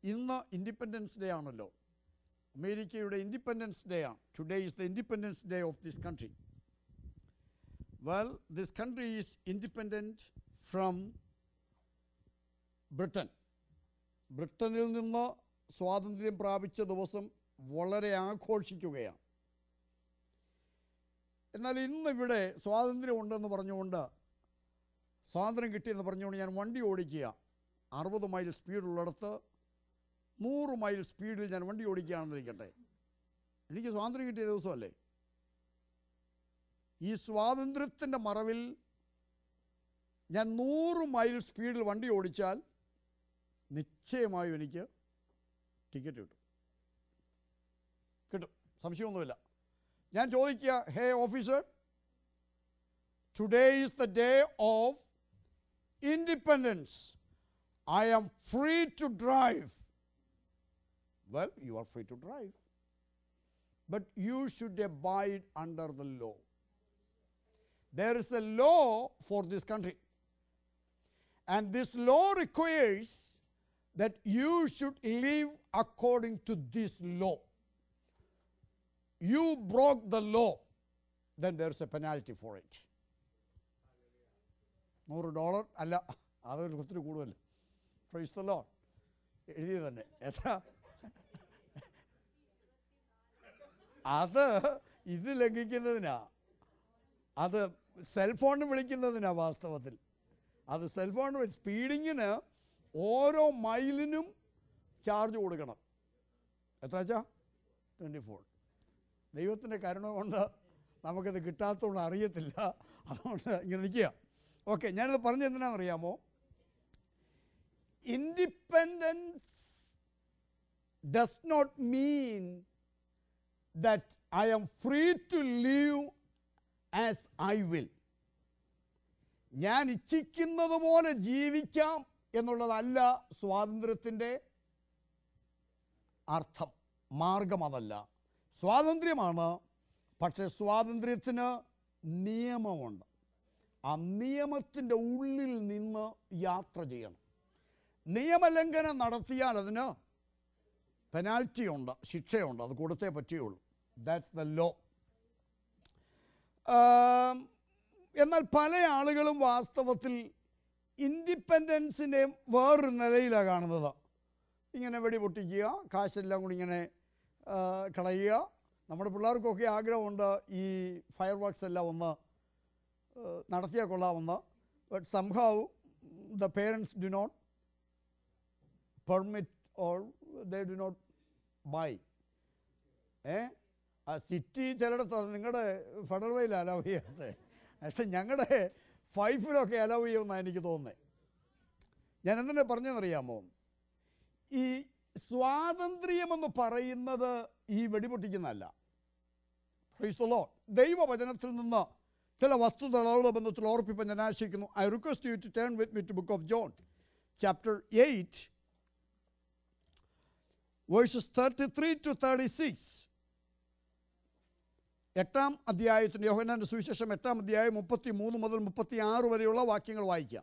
ഇന്ന് independence day ആണല്ലോ അമേരിക്കയുടെ ഇൻഡിപെൻഡൻസ് ഡേ ആണ് today is the independence day of this country well this country is independent from Britain ബ്രിട്ടനിൽ നിന്ന് സ്വാതന്ത്ര്യം പ്രാപിച്ച ദിവസം വളരെ ആഘോഷിക്കുകയാണ് എന്നാൽ ഇന്നിവിടെ സ്വാതന്ത്ര്യമുണ്ടെന്ന് പറഞ്ഞുകൊണ്ട് സ്വാതന്ത്ര്യം കിട്ടിയെന്ന് പറഞ്ഞുകൊണ്ട് ഞാൻ വണ്ടി ഓടിക്കുക അറുപത് മൈൽ സ്പീഡുള്ളിടത്ത് നൂറ് മൈൽ സ്പീഡിൽ ഞാൻ വണ്ടി ഓടിക്കുകയാണെന്നിരിക്കട്ടെ എനിക്ക് സ്വാതന്ത്ര്യം കിട്ടിയ ദിവസമല്ലേ ഈ സ്വാതന്ത്ര്യത്തിൻ്റെ മറവിൽ ഞാൻ നൂറ് മൈൽ സ്പീഡിൽ വണ്ടി ഓടിച്ചാൽ നിശ്ചയമായും എനിക്ക് ടിക്കറ്റ് കിട്ടും കിട്ടും സംശയമൊന്നുമില്ല ഞാൻ ചോദിക്കുക hey officer today is the day of independence I am free to drive well you are free to drive but you should abide under the law there is a law for this country. And this law requires that you should live according to this law. You broke the law, then there's a penalty for it. നൂറ് dollar അല്ല അതൊരു ഒത്തിരി കൂടുതൽ price the load എഴുതി തന്നെ എത്ര അത് ഇത് ലംഘിക്കുന്നതിനാ അത് സെൽഫോൺ വിളിക്കുന്നതിനാ വാസ്തവത്തിൽ അത് സെൽഫോൺ സ്പീഡിങ്ങിന് ഓരോ മൈലിനും ചാർജ് കൊടുക്കണം എത്ര വെച്ചാ ട്വൻറ്റി ഫോർ ദൈവത്തിൻ്റെ കരുണ കൊണ്ട് നമുക്കത് കിട്ടാത്തതുകൊണ്ട് അറിയത്തില്ല അതുകൊണ്ട് ഇങ്ങനെ നിൽക്കുക ഓക്കെ ഞാനിത് പറഞ്ഞത് എന്തിനാണെന്നറിയാമോ independence does not mean that I am free to leave as I will ഞാൻ ഇച്ഛിക്കുന്നത് പോലെ ജീവിക്കാം എന്നുള്ളതല്ല സ്വാതന്ത്ര്യത്തിൻ്റെ അർത്ഥം മാർഗം അതല്ല സ്വാതന്ത്ര്യമാണ് പക്ഷേ സ്വാതന്ത്ര്യത്തിന് നിയമമുണ്ട് ആ നിയമത്തിൻ്റെ ഉള്ളിൽ നിന്ന് യാത്ര ചെയ്യണം നിയമലംഘനം നടത്തിയാൽ അതിന് പെനാൽറ്റി ഉണ്ട് ശിക്ഷയുണ്ട് അത് കൊടുത്തേ പറ്റുകയുള്ളൂ ദാറ്റ്സ് ദ ലോ ആം, എന്നാൽ പല ആളുകളും വാസ്തവത്തിൽ ഇൻഡിപെൻഡൻസിനെ വേറൊരു നിലയിലാണ് കാണുന്നത് ഇങ്ങനെ വെടി പൊട്ടിക്കുക കാശെല്ലാം കൂടി ഇങ്ങനെ ആ, കളയുക നമ്മുടെ പിള്ളേർക്കൊക്കെ ആഗ്രഹമുണ്ട് ഈ ഫയർ വർക്ക്സ് എല്ലാം ഒന്ന് ആ, നടത്തിയാൽ കൊള്ളാമെന്ന് ബട്ട് സംഭവ് the parents do not permit or they do not buy a ah city ചിലയിടത്ത് അത് നിങ്ങളുടെ ഫെഡറൽ വേയിൽ അലൗ ചെയ്യാത്തത് പക്ഷെ ഞങ്ങളുടെ ഫൈഫിലൊക്കെ അലൗ ചെയ്യുമെന്നാണ് എനിക്ക് തോന്നുന്നത് ഞാൻ എന്തിനാ പറഞ്ഞതെന്നറിയാമോ ഈ സ്വാതന്ത്ര്യമെന്ന് പറയുന്നത് ഈ വെടിപൊട്ടിക്കുന്നതല്ല ക്രൈസ്തലോ ദൈവവചനത്തിൽ നിന്ന് ചില വസ്തുതകളുടെ ബന്ധത്തിൽ ഓർപ്പിപ്പാൻ ഞാൻ ആശിക്കുന്നു I request you to turn with me to book of John chapter eight verses thirty three to thirty six എട്ടാം അധ്യായത്തിൻ്റെ യോഹനാൻ്റെ സുവിശേഷം എട്ടാം അധ്യായം മുപ്പത്തി മൂന്ന് മുതൽ മുപ്പത്തി ആറ് വരെയുള്ള വാക്യങ്ങൾ വായിക്കാം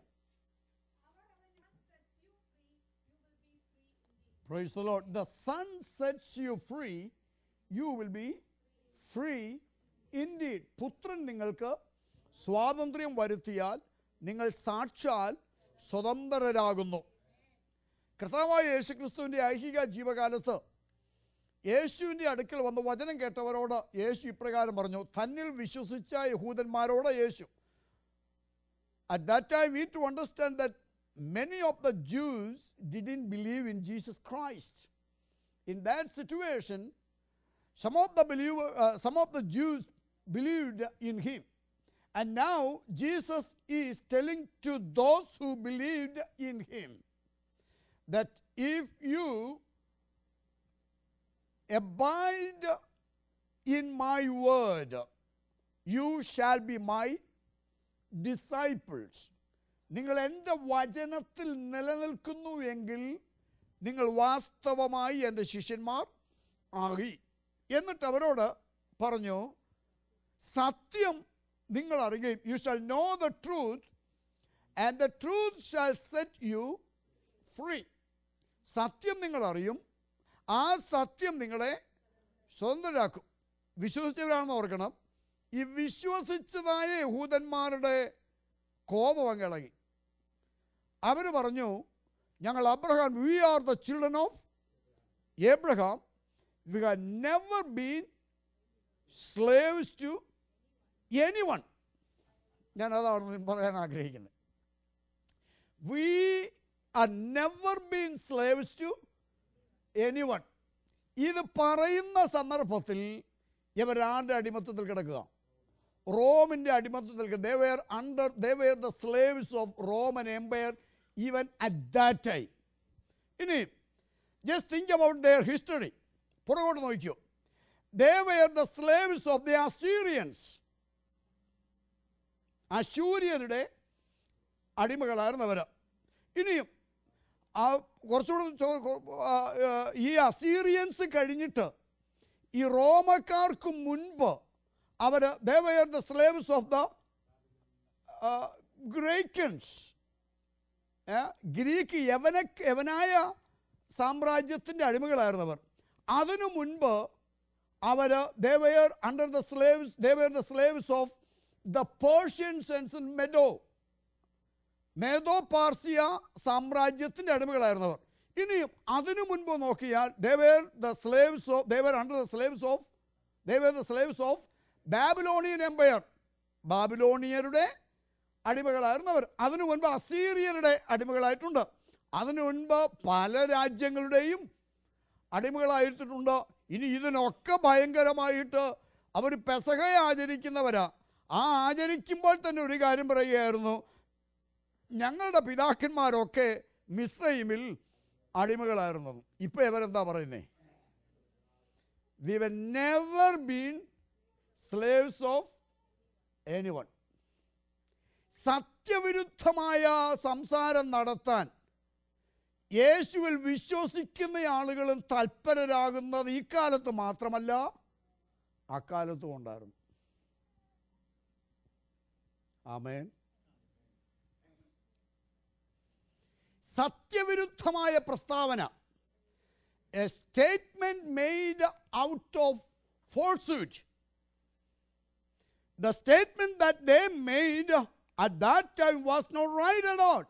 Praise the Lord. The Son sets you free, you will be free indeed. പുത്രൻ നിങ്ങൾക്ക് സ്വാതന്ത്ര്യം വരുത്തിയാൽ നിങ്ങൾ സാക്ഷാൽ സ്വതന്ത്രരാകുന്നു കർത്താവായ യേശുക്രിസ്തുവിൻ്റെ ഐഹിക ജീവകാലത്ത് യേശുവിൻ്റെ അടുക്കൽ വന്ന് വചനം കേട്ടവരോട് യേശു ഇപ്രകാരം പറഞ്ഞു തന്നിൽ വിശ്വസിച്ച യഹൂദന്മാരോട് യേശു At that time, we to understand that many of the Jews didn't believe in Jesus Christ. In that situation, some of the believer, uh, some of the Jews believed in him. And now Jesus is telling to those who believed in him that if you abide in my word, you shall be my disciples നിങ്ങൾ എൻ്റെ വചനത്തിൽ നിലനിൽക്കുന്നു എങ്കിൽ നിങ്ങൾ വാസ്തവമായി എൻ്റെ ശിഷ്യന്മാർ ആകി എന്നിട്ട് അവരോട് പറഞ്ഞു സത്യം നിങ്ങൾ അറിയുകയും you shall know the truth and the truth shall set you free സത്യം നിങ്ങൾ അറിയും ആ സത്യം നിങ്ങളെ സ്വതന്ത്രരാക്കും വിശ്വസിച്ചവരാണെന്ന് ഓർക്കണം ഈ വിശ്വസിച്ചതായ യഹൂദന്മാരുടെ കോപം അങ്ങ് ഇളകി അവർ പറഞ്ഞു ഞങ്ങൾ Abraham we are the children of Abraham we have never been slaves to anyone ഞാൻ അതാണ് പറയാൻ ആഗ്രഹിക്കുന്നത് we are never been slaves to anyone ഇത് പറയുന്ന സന്ദർഭത്തിൽ ഇവരാരുടെ അടിമത്തത്തിൽ കിടക്കുക റോമിൻ്റെ അടിമത്തത്തിൽ they were under they were the slaves of Roman empire even at that time ഇനി just think about their history പുറകോട്ട് നോക്കിയോ they were the slaves of the Assyrians അശൂര്യരുടെ അടിമകളായിരുന്നു അവർ ഇനിയും ആ കുറച്ചുകൂടി ചോ- കൊ- ആ, ആ, ഈ അസീറിയൻസ് കഴിഞ്ഞിട്ട് ഈ റോമക്കാർക്ക് മുൻപ് അവർ they were the slaves of the Grecians Greek യവന യവനായ സാമ്രാജ്യത്തിൻ്റെ അടിമകളായിരുന്നവർ അതിനു മുൻപ് അവർ they were under the slaves they were the slaves of the Persians and Medo മേദോ പാർസിയ സാമ്രാജ്യത്തിൻ്റെ അടിമകളായിരുന്നവർ ഇനിയും അതിനു മുൻപ് നോക്കിയാൽ they were the slaves of they were under the slaves of they were the slaves of Babylonian empire ബാബിലോണിയരുടെ അടിമകളായിരുന്നവർ അതിനു മുൻപ് അസീറിയരുടെ അടിമകളായിട്ടുണ്ട് അതിനു മുൻപ് പല രാജ്യങ്ങളുടെയും അടിമകളായിട്ടുണ്ട് ഇനി ഇതിനൊക്കെ ഭയങ്കരമായിട്ട് അവർ പെസഹ ആചരിക്കുന്നവരാ ആ ആചരിക്കുമ്പോൾ തന്നെ ഒരു കാര്യം പറയുകയായിരുന്നു ഞങ്ങളുടെ പിതാക്കന്മാരൊക്കെ മിശ്രൈമിൽ അടിമകളായിരുന്നു ഇപ്പൊ ഇവരെന്താ പറയുന്നേ we were never been slaves of anyone സത്യവിരുദ്ധമായ സംസാരം നടത്താൻ യേശുവിൽ വിശ്വസിക്കുന്ന ആളുകളും തൽപരരാകുന്നത് ഈ കാലത്ത് മാത്രമല്ല അക്കാലത്തും ഉണ്ടായിരുന്നു ആമേൻ സത്യവിരുദ്ധമായ പ്രസ്താവന a statement made out of falsehood the statement that they made at that time was not right at all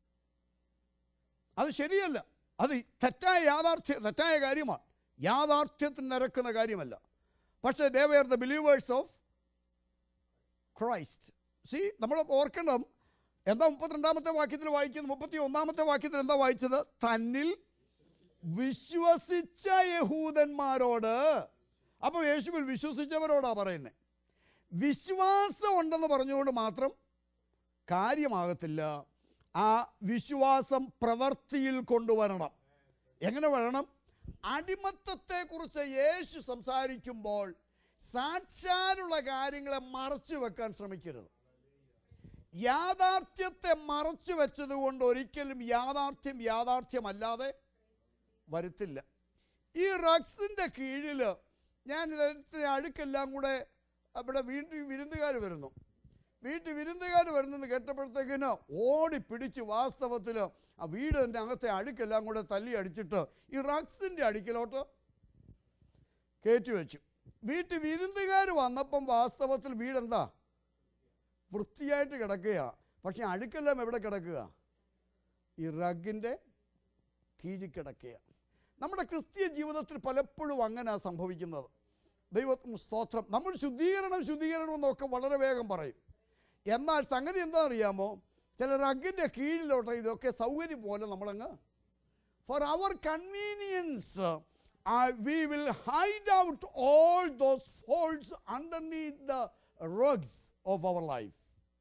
അത് ശരിയല്ല അത് തെറ്റായ യാഥാർത്ഥ്യ തെറ്റായ കാര്യമാണ് യാഥാർത്ഥ്യത്തിന് നിരക്കുന്ന കാര്യമല്ല പക്ഷേ they were the believers of Christ see നമ്മൾ ഓർക്കണം എന്താ മുപ്പത്തിരണ്ടാമത്തെ വാക്യത്തിൽ വായിക്കുന്നത് മുപ്പത്തി ഒന്നാമത്തെ വാക്യത്തിൽ എന്താ വായിച്ചത് തന്നിൽ വിശ്വസിച്ച യഹൂദന്മാരോട് അപ്പോൾ യേശുവിൽ വിശ്വസിച്ചവരോടാ പറയുന്നത് വിശ്വാസം ഉണ്ടെന്ന് പറഞ്ഞുകൊണ്ട് മാത്രം കാര്യമാകത്തില്ല ആ വിശ്വാസം പ്രവൃത്തിയിൽ കൊണ്ടുവരണം എങ്ങനെ വരണം അടിമത്തത്തെക്കുറിച്ച് യേശു സംസാരിക്കുമ്പോൾ സാക്ഷാലുള്ള കാര്യങ്ങളെ മറച്ചു വെക്കാൻ ശ്രമിക്കരുത് യാഥാർത്ഥ്യത്തെ മറച്ചു വെച്ചതുകൊണ്ട് ഒരിക്കലും യാഥാർത്ഥ്യം യാഥാർത്ഥ്യമല്ലാതെ വരുത്തില്ല ഈ റഗ്സിൻ്റെ കീഴിൽ ഞാൻ ഇതിന് അടുക്കെല്ലാം കൂടെ അവിടെ വീട്ടിൽ വിരുന്നുകാർ വരുന്നു വീട്ടിൽ വിരുന്നുകാർ വരുന്നെന്ന് കേട്ടപ്പോഴത്തേക്കിന് ഓടി പിടിച്ച് വാസ്തവത്തിൽ ആ വീടിൻ്റെ അകത്തെ അഴുക്കെല്ലാം കൂടെ തല്ലി അടിച്ചിട്ട് ഈ റഗ്സിൻ്റെ അടുക്കിലോട്ട് കയറ്റി വെച്ചു വീട്ടിൽ വിരുന്നുകാർ വന്നപ്പം വാസ്തവത്തിൽ വീടെന്താ വൃത്തിയായിട്ട് കിടക്കുക പക്ഷെ അഴുക്കെല്ലാം എവിടെ കിടക്കുക ഈ റഗിൻ്റെ കീഴിൽ കിടക്കുക നമ്മുടെ ക്രിസ്തീയ ജീവിതത്തിൽ പലപ്പോഴും അങ്ങനെയാണ് സംഭവിക്കുന്നത് ദൈവത്തിന് സ്തോത്രം നമ്മൾ ശുദ്ധീകരണം ശുദ്ധീകരണം എന്നൊക്കെ വളരെ വേഗം പറയും എന്നാൽ സംഗതി എന്താ അറിയാമോ ചില റഗിൻ്റെ കീഴിലോട്ട് ഇതൊക്കെ സൗകര്യം പോലെ നമ്മളങ്ങ് for our convenience we will hide out all those false underneath the rugs of our life.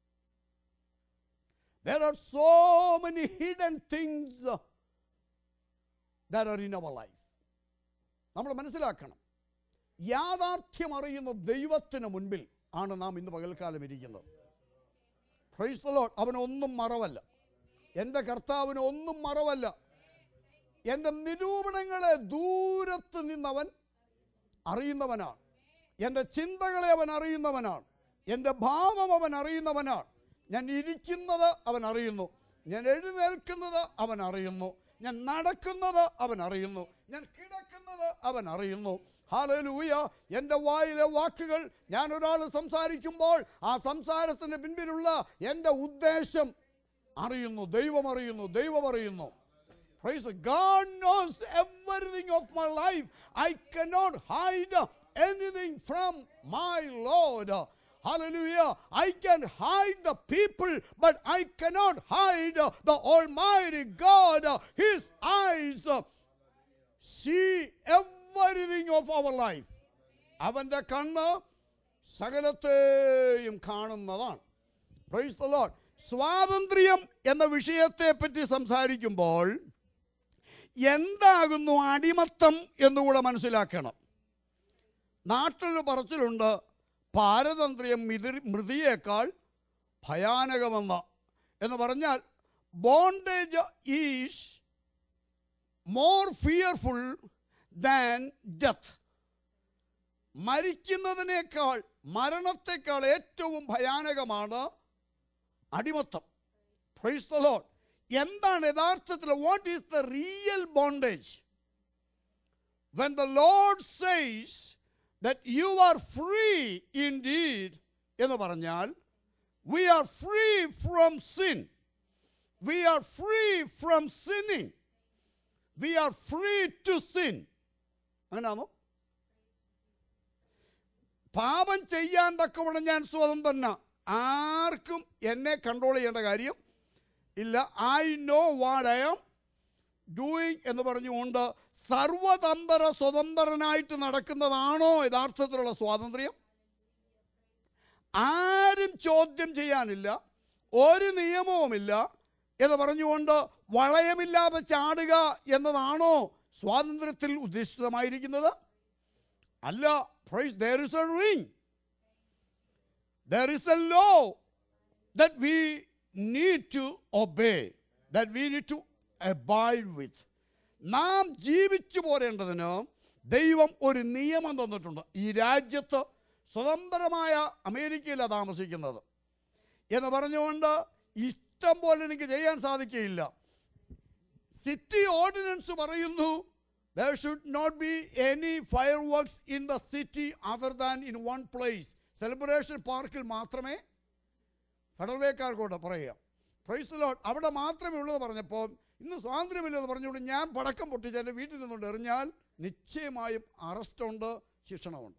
There are so many hidden things uh, that are in our life. നമ്മൾ മനസ്സിലാക്കണം യാഥാർത്ഥ്യം അറിയുന്ന ദൈവത്തിന് മുൻപിൽ ആണ് നാം ഇന്ന് പകൽക്കാലം ഇരിക്കുന്നത് പ്രൈസ് the Lord. അവനൊന്നും മറവല്ല എൻ്റെ കർത്താവിന് ഒന്നും മറവല്ല എൻ്റെ നിരൂപണങ്ങളെ ദൂരത്ത് നിന്നവൻ അറിയുന്നവനാണ് എൻ്റെ ചിന്തകളെ അവൻ അറിയുന്നവനാണ് എൻ്റെ ഭാവം അവൻ അറിയുന്നവനാണ് ഞാൻ ഇരിക്കുന്നത് അവൻ അറിയുന്നു ഞാൻ എഴുന്നേൽക്കുന്നത് അവൻ അറിയുന്നു ഞാൻ നടക്കുന്നത് അവൻ അറിയുന്നു ഞാൻ കിടക്കുന്നത് അവൻ അറിയുന്നു ഹാലലൂയ എൻ്റെ വായിലെ വാക്കുകൾ ഞാൻ ഒരാൾ സംസാരിക്കുമ്പോൾ ആ സംസാരത്തിന് പിൻപിലുള്ള എൻ്റെ ഉദ്ദേശം അറിയുന്നു ദൈവം അറിയുന്നു ദൈവം അറിയുന്നു Praise the God knows everything of my life. I cannot hide anything from my Lord. Hallelujah. I can hide the people, but I cannot hide the Almighty God. His eyes see everything of our life. അവൻ്റെ കണ്ണ് സകലത്തെയും കാണുന്നതാണ് price the Lord സ്വാതന്ത്ര്യം എന്ന വിഷയത്തെ പറ്റി സംസാരിക്കുമ്പോൾ എന്താകുന്നു അടിമത്തം എന്നുകൂടെ മനസ്സിലാക്കണം നാട്ടിൽ പറച്ചിലുണ്ട് പാരതന്ത്ര്യം മിതി മൃതിയേക്കാൾ ഭയാനകമെന്ന് എന്ന് പറഞ്ഞാൽ bondage is more fearful than death മരിക്കുന്നതിനേക്കാൾ മരണത്തെക്കാൾ ഏറ്റവും ഭയാനകമാണ് അടിമത്തം പ്രൈസ് ദ ലോർഡ് എന്താണ് യഥാർത്ഥത്തിൽ what is the real bondage when the lord says that you are free indeed എന്ന് പറഞ്ഞാൽ we are free from sin we are free from sinning we are free to sin അങ്ങനെയാണോ പാപം ചെയ്യാൻ തക്കവണ്ണം ഞാൻ സ്വതന്ത്രന ആർക്കും എന്നെ കൺട്രോൾ ചെയ്യേണ്ട കാര്യം ഇല്ല I know what I am doing എന്ന് പറഞ്ഞുകൊണ്ട് സർവതന്ത്ര സ്വതന്ത്രനായിട്ട് നടക്കുന്നതാണോ യഥാർത്ഥത്തിലുള്ള സ്വാതന്ത്ര്യം ആരും ചോദ്യം ചെയ്യാനില്ല ഒരു നിയമവുമില്ല എന്ന് പറഞ്ഞുകൊണ്ട് വളയമില്ലാതെ ചാടുക എന്നതാണോ സ്വാതന്ത്ര്യത്തിൽ ഉദ്ദേശിതമായിരിക്കുന്നത് അല്ല praise there is a ring there is a law that we need to obey, that we need to abide with. നാം ജീവിച്ചു പോരേണ്ടതിന് ദൈവം ഒരു നിയമം തന്നിട്ടുണ്ട് ഈ രാജ്യത്ത് സ്വതന്ത്രമായ അമേരിക്കയിലാണ് താമസിക്കുന്നത് എന്ന് പറഞ്ഞുകൊണ്ട് ഇഷ്ടം പോലെ എനിക്ക് ചെയ്യാൻ സാധിക്കുകയില്ല സിറ്റി ഓർഡിനൻസ് പറയുന്നു there should not be any fireworks in the city other than in one place celebration പാർക്കിൽ മാത്രമേ ഫെഡറൽ വേക്കാർക്കോട്ട് പറയുക പ്രൈസ് ലോഡ് അവിടെ മാത്രമേ ഉള്ളത് പറഞ്ഞപ്പോൾ ഇന്ന് സ്വാതന്ത്ര്യമില്ലെന്ന് പറഞ്ഞുകൊണ്ട് ഞാൻ പടക്കം പൊട്ടിച്ച് എൻ്റെ വീട്ടിൽ നിന്നുകൊണ്ട് എറിഞ്ഞാൽ നിശ്ചയമായും അറസ്റ്റുണ്ട് ശിക്ഷണമുണ്ട്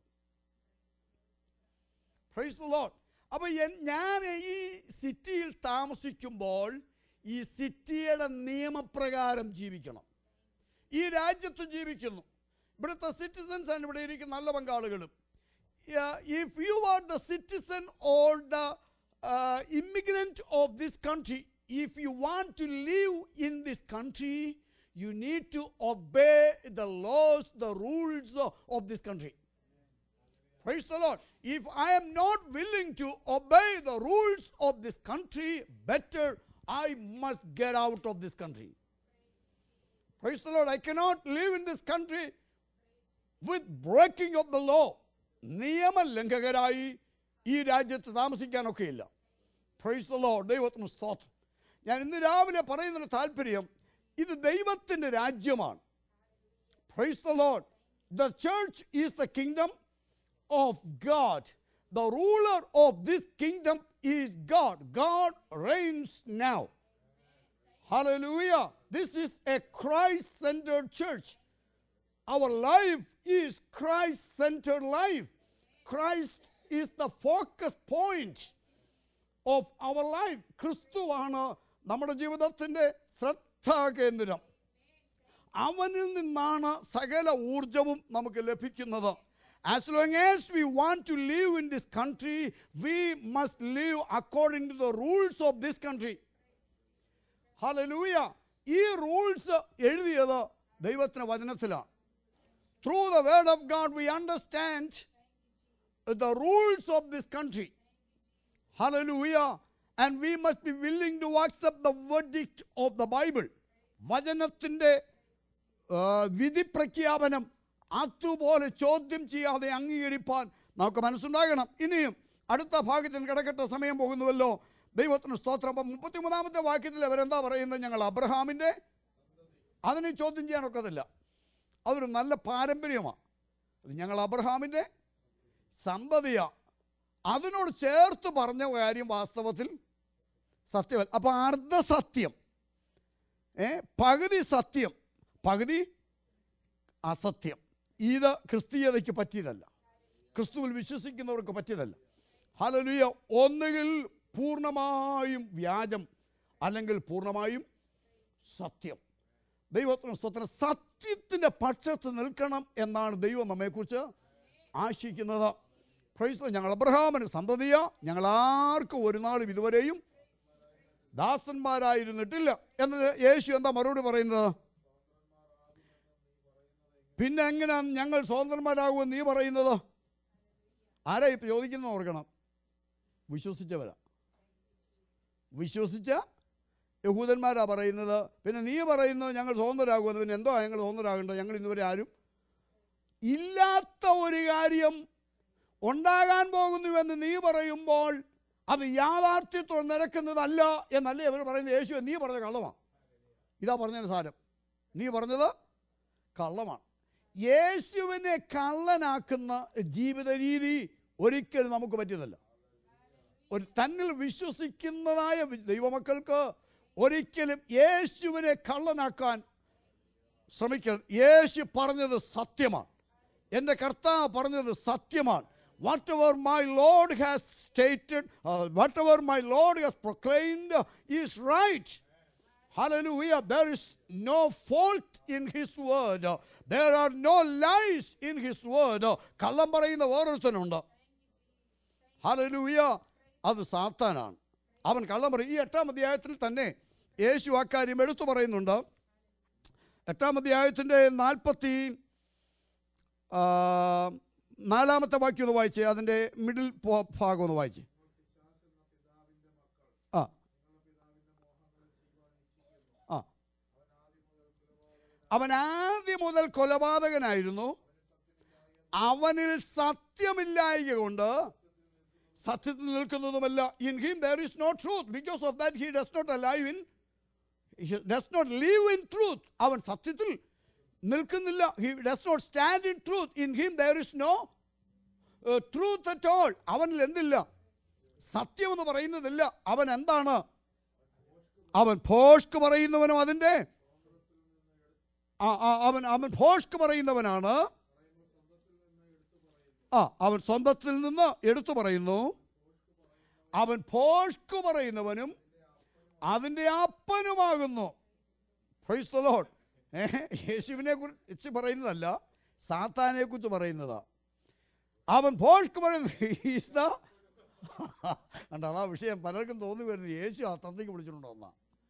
പ്രൈസ് ലോഡ് അപ്പോൾ ഞാൻ ഈ സിറ്റിയിൽ താമസിക്കുമ്പോൾ ഈ സിറ്റിയുടെ നിയമപ്രകാരം ജീവിക്കണം ഈ രാജ്യത്ത് ജീവിക്കുന്നു ഇവിടുത്തെ സിറ്റിസൺസ് ആണ് ഇവിടെ ഇരിക്കുന്ന നല്ല പങ്കാളുകളും if you are the citizen or the immigrant of this country, if you want to live in this country, you need to obey the laws, the rules of this country. Praise the Lord. If I am not willing to obey the rules of this country, better I must get out of this country. Praise the Lord. I cannot live in this country with breaking of the law. നിയമലംഘകരായി ഈ രാജ്യത്ത് താമസിക്കാനൊക്കെയില്ല price the Lord ദൈവത്തിന് സ്തോത്രം ഞാൻ ഇന്ന് രാവിലെ പറയുന്നതിന് താല്പര്യം ഇത് ദൈവത്തിൻ്റെ രാജ്യമാണ് praise the lord the church is the kingdom of God the ruler of this kingdom is God God reigns now Hallelujah. This is a Christ centered church. Our life is Christ centered life. Christ is the focus point of our life. ക്രിസ്തുവാണ് നമ്മുടെ ജീവിതത്തിൻ്റെ ശ്രദ്ധാകേന്ദ്രം അവനിൽ നിന്നാണ് സകല ഊർജവും നമുക്ക് ലഭിക്കുന്നത് as long as we want to live in this country we must live according to the rules of this country hallelujah ഈ റൂൾസ് എഴുതിയത് ദൈവത്തിൻ്റെ വചനത്തിലാണ് through the word of God we understand the rules of this country hallelujah and we must be willing to accept the verdict of the Bible വചനത്തിൻ്റെ വിധി പ്രഖ്യാപനം അതുപോലെ ചോദ്യം ചെയ്യാതെ അംഗീകരിപ്പാൻ നമുക്ക് മനസ്സുണ്ടാകണം ഇനിയും അടുത്ത ഭാഗത്തിൽ കിടക്കട്ടെ സമയം പോകുന്നുവല്ലോ ദൈവത്തിന് സ്തോത്രം അപ്പം മുപ്പത്തിമൂന്നാമത്തെ വാക്യത്തിൽ അവരെന്താ പറയുന്നത് ഞങ്ങൾ അബ്രഹാമിൻ്റെ അതിനെ ചോദ്യം ചെയ്യാനൊക്കത്തില്ല അതൊരു നല്ല പാരമ്പര്യമാണ് അത് ഞങ്ങൾ അബ്രഹാമിൻ്റെ സന്തതിയാണ് അതിനോട് ചേർത്ത് പറഞ്ഞ കാര്യം വാസ്തവത്തിൽ സത്യമല്ല അപ്പോൾ അർദ്ധസത്യം ഏ പകുതി സത്യം പകുതി അസത്യം ഇത് ക്രിസ്തീയതയ്ക്ക് പറ്റിയതല്ല ക്രിസ്തുവിൽ വിശ്വസിക്കുന്നവർക്ക് പറ്റിയതല്ല ഹലലുയ ഒന്നുകിൽ പൂർണ്ണമായും വ്യാജം അല്ലെങ്കിൽ പൂർണ്ണമായും സത്യം ദൈവത്തിന് സ്വത്തിന് സത്യത്തിൻ്റെ പക്ഷത്ത് നിൽക്കണം എന്നാണ് ദൈവം നമ്മെക്കുറിച്ച് ആശിക്കുന്നത് പ്രൈസ് ഞങ്ങൾ അബ്രഹാമിന് സന്തതിയ ഞങ്ങൾ ആർക്കും ഒരു നാളും ഇതുവരെയും ദാസന്മാരായിരുന്നിട്ടില്ല എന്നിട്ട് യേശു എന്താ മറുപടി പറയുന്നത് പിന്നെ എങ്ങനെ ഞങ്ങൾ സ്വതന്ത്രന്മാരാകുമെന്ന് നീ പറയുന്നത് ആരാ ഇപ്പം ചോദിക്കുന്നത് ഓർക്കണം വിശ്വസിച്ചവരാ വിശ്വസിച്ച യഹൂദന്മാരാ പറയുന്നത് പിന്നെ നീ പറയുന്നത് ഞങ്ങൾ സ്വതന്ത്രരാകുമെന്ന് പിന്നെ എന്തോ ഞങ്ങൾ സ്വതന്ത്രരാകേണ്ടത് ഞങ്ങൾ ഇന്നുവരെ ആരും ഇല്ലാത്ത ഒരു കാര്യം ഉണ്ടാകാൻ പോകുന്നുവെന്ന് നീ പറയുമ്പോൾ അത് യാഥാർത്ഥ്യത്തോട് നിരക്കുന്നതല്ല എന്നല്ലേ ഇവർ പറയുന്നത് യേശു നീ പറഞ്ഞ കള്ളമാണ് ഇതാ പറഞ്ഞതിന് സാരം നീ പറഞ്ഞത് കള്ളമാണ് യേശുവിനെ കള്ളനാക്കുന്ന ജീവിത രീതി ഒരിക്കലും നമുക്ക് പറ്റിയതല്ല ഒരു തന്നിൽ വിശ്വസിക്കുന്നതായ ദൈവമക്കൾക്ക് ഒരിക്കലും യേശുവിനെ കള്ളനാക്കാൻ ശ്രമിക്കരുത് യേശു പറഞ്ഞത് സത്യമാണ് എൻ്റെ കർത്താവ് പറഞ്ഞത് സത്യമാണ് whatever my Lord has stated whatever my Lord has proclaimed is right Hallelujah. There is no fault in his word. There are no lies in his word. കള്ളം പറയുന്ന വേറൊരുത്തനുണ്ട് ഹലലൂയ അത് സാത്താനാണ് അവൻ കള്ളം പറയും ഈ എട്ടാം അധ്യായത്തിൽ തന്നെ യേശു അക്കാര്യം എടുത്തു പറയുന്നുണ്ട് എട്ടാം അധ്യായത്തിൻ്റെ നാൽപ്പത്തി ആ, നാലാമത്തെ വാക്യം ഒന്ന് വായിച്ചേ അതിൻ്റെ മിഡിൽ ഭാഗം ഒന്ന് വായിച്ചേ ആ ആ അവൻ ആദ്യം മുതൽ കൊലപാതകനായിരുന്നു അവനിൽ സത്യമില്ലായക കൊണ്ട് സത്യത്തിൽ നിൽക്കുന്നതുമല്ല in him there is not truth because of that he does not alive in does not live in truth അവൻ സത്യത്തിൽ നിൽക്കുന്നില്ല he does not stand in truth in him there is no truth at all അവനിൽ എന്തില്ല സത്യം എന്ന് പറയുന്നതില്ല അവൻ എന്താണ് അവൻ ഭോഷ്ക്ക് പറയുന്നവനും അതിൻ്റെ ആ ആ, അവൻ അവൻ ഭോഷ്ക്ക് പറയുന്നവനാണ് ആ അവൻ സ്വന്തത്തിൽ നിന്ന് എടുത്തു പറയുന്നു അവൻ ഭോഷ്ക്ക് പറയുന്നവനും അതിൻ്റെ അപ്പനുമാകുന്നു Praise the Lord. ഏ, യേശുവിനെ കുറിച്ച് പറയുന്നതല്ല സാത്താനെ കുറിച്ച് പറയുന്നതാ അവൻ ഭോഷ്ക്ക് പറയുന്നത് ഈസ് ദ കണ്ട അതാ വിഷയം പലർക്കും തോന്നി വരുന്നത് യേശു ആ തന്തയ്ക്ക് വിളിച്ചിട്ടുണ്ടോ എന്നാ